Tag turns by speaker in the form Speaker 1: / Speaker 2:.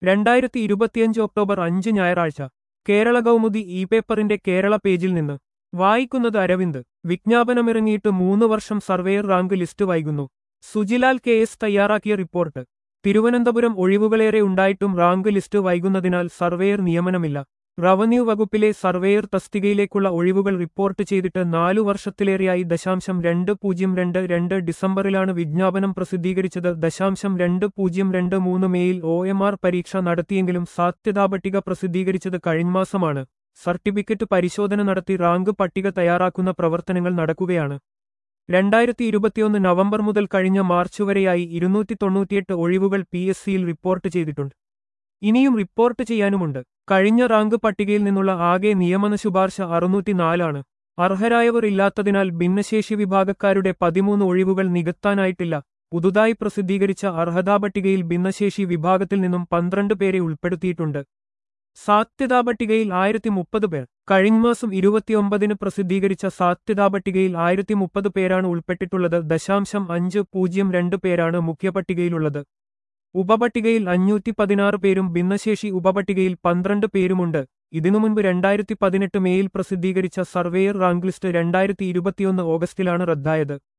Speaker 1: രണ്ടായിരത്തി ഇരുപത്തിയഞ്ച് ഒക്ടോബർ അഞ്ച് ഞായറാഴ്ച കേരള കൗമുദി ഇ പേപ്പറിന്റെ കേരള പേജിൽ നിന്ന് വായിക്കുന്നത് അരവിന്ദ് വിജ്ഞാപനമിറങ്ങിയിട്ട് മൂന്ന് വർഷം സർവേയർ റാങ്ക് ലിസ്റ്റ് വൈകുന്നു സുജിലാൽ കെ എസ് തയ്യാറാക്കിയ റിപ്പോർട്ട് തിരുവനന്തപുരം ഒഴിവുകളേറെ ഉണ്ടായിട്ടും റാങ്ക് ലിസ്റ്റ് വൈകുന്നതിനാൽ സർവേയർ നിയമനമില്ല റവന്യൂ വകുപ്പിലെ സർവേയർ തസ്തികയിലേക്കുള്ള ഒഴിവുകൾ റിപ്പോർട്ട് ചെയ്തിട്ട് നാലു വർഷത്തിലേറെയായി ദശാംശം രണ്ട് പൂജ്യം രണ്ട് രണ്ട് ഡിസംബറിലാണ് വിജ്ഞാപനം പ്രസിദ്ധീകരിച്ചത് ദശാംശം രണ്ട് പൂജ്യം രണ്ട് മൂന്ന് മേയിൽ ഒ എം ആർ പരീക്ഷ നടത്തിയെങ്കിലും സാധ്യതാ പട്ടിക പ്രസിദ്ധീകരിച്ചത് കഴിഞ്ഞമാസമാണ് സർട്ടിഫിക്കറ്റ് പരിശോധന നടത്തി റാങ്ക് പട്ടിക തയ്യാറാക്കുന്ന പ്രവർത്തനങ്ങൾ നടക്കുകയാണ് രണ്ടായിരത്തി ഇരുപത്തിയൊന്ന് നവംബർ മുതൽ കഴിഞ്ഞ മാർച്ച് വരെയായി ഇരുന്നൂറ്റി തൊണ്ണൂറ്റിയെട്ട് ഒഴിവുകൾ പി എസ് സിയിൽ റിപ്പോർട്ട് ചെയ്തിട്ടുണ്ട് ഇനിയും റിപ്പോർട്ട് ചെയ്യാനുമുണ്ട് കഴിഞ്ഞ റാങ്ക് പട്ടികയിൽ നിന്നുള്ള ആകെ നിയമന ശുപാർശ അറുന്നൂറ്റിനാലാണ് അർഹരായവർ ഇല്ലാത്തതിനാൽ ഭിന്നശേഷി വിഭാഗക്കാരുടെ പതിമൂന്ന് ഒഴിവുകൾ നികത്താനായിട്ടില്ല പുതുതായി പ്രസിദ്ധീകരിച്ച അർഹതാ പട്ടികയിൽ ഭിന്നശേഷി വിഭാഗത്തിൽ നിന്നും പന്ത്രണ്ട് പേരെ ഉൾപ്പെടുത്തിയിട്ടുണ്ട് സാധ്യതാ പട്ടികയിൽ ആയിരത്തി മുപ്പത് പേർ കഴിഞ്ഞ മാസം ഇരുപത്തിയൊമ്പതിന് പ്രസിദ്ധീകരിച്ച സാധ്യതാ പട്ടികയിൽ ആയിരത്തി മുപ്പത് പേരാണ് ഉൾപ്പെട്ടിട്ടുള്ളത് ദശാംശം അഞ്ച് പൂജ്യം രണ്ട് പേരാണ് മുഖ്യപട്ടികയിലുള്ളത് ഉപപട്ടികയിൽ അഞ്ഞൂറ്റി പതിനാറ് പേരും ഭിന്നശേഷി ഉപപട്ടികയിൽ പന്ത്രണ്ട് പേരുമുണ്ട് ഇതിനു മുൻപ് രണ്ടായിരത്തി പതിനെട്ട് മേയിൽ പ്രസിദ്ധീകരിച്ച സർവേയർ റാങ്ക് ലിസ്റ്റ് രണ്ടായിരത്തി ഇരുപത്തിയൊന്ന് ഓഗസ്റ്റിലാണ് റദ്ദായത്